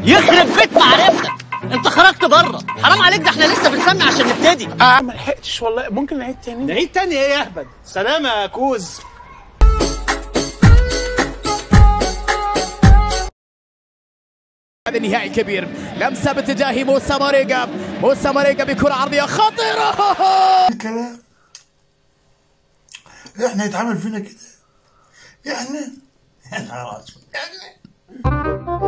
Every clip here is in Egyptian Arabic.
يخرب بيت معرفتك انت خرجت بره حرام عليك ده احنا لسه بنسمع عشان نبتدي آه ما لحقتش والله ممكن نعيد تاني نعيد تاني ايه يا اهبل سلامة يا كوز هذا النهائي كبير لمسه باتجاه موسى ماريجا موسى ماريجا بكره عرضيه خطيره الكلام احنا يتعامل فينا كده احنا احنا خلاص احنا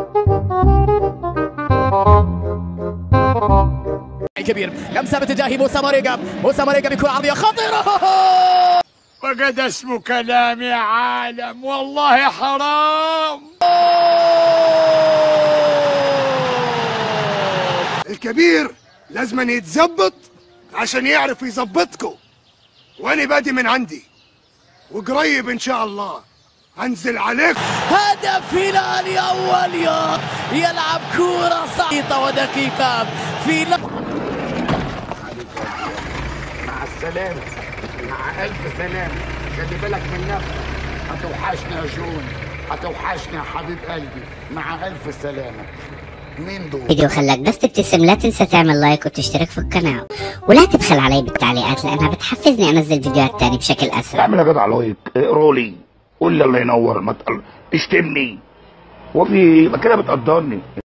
كبير لمسه باتجاه موسى ماريجا موسى ماريجا بكره عرضيه خطيره وقد اسمه كلام يا عالم والله حرام الكبير لازم يتظبط عشان يعرف يظبطكم وانا بادي من عندي وقريب ان شاء الله هنزل عليكم هدف هلالي اول يوم يلعب كره صعيطه ودقيقه في ل... مع السلامة مع ألف سلامة خلي بالك من نفسك هتوحشني يا جون هتوحشني يا حبيب قلبي مع ألف سلامة مين دول؟ فيديو خلاك بس تبتسم لا تنسى تعمل لايك وتشترك في القناة ولا تبخل علي بالتعليقات لأنها بتحفزني أنزل فيديوهات تاني بشكل أسرع اعمل يا جدع لايك اقرا لي قول لي الله ينور ما تقل... اشتمني وفي يبقى كده بتقدرني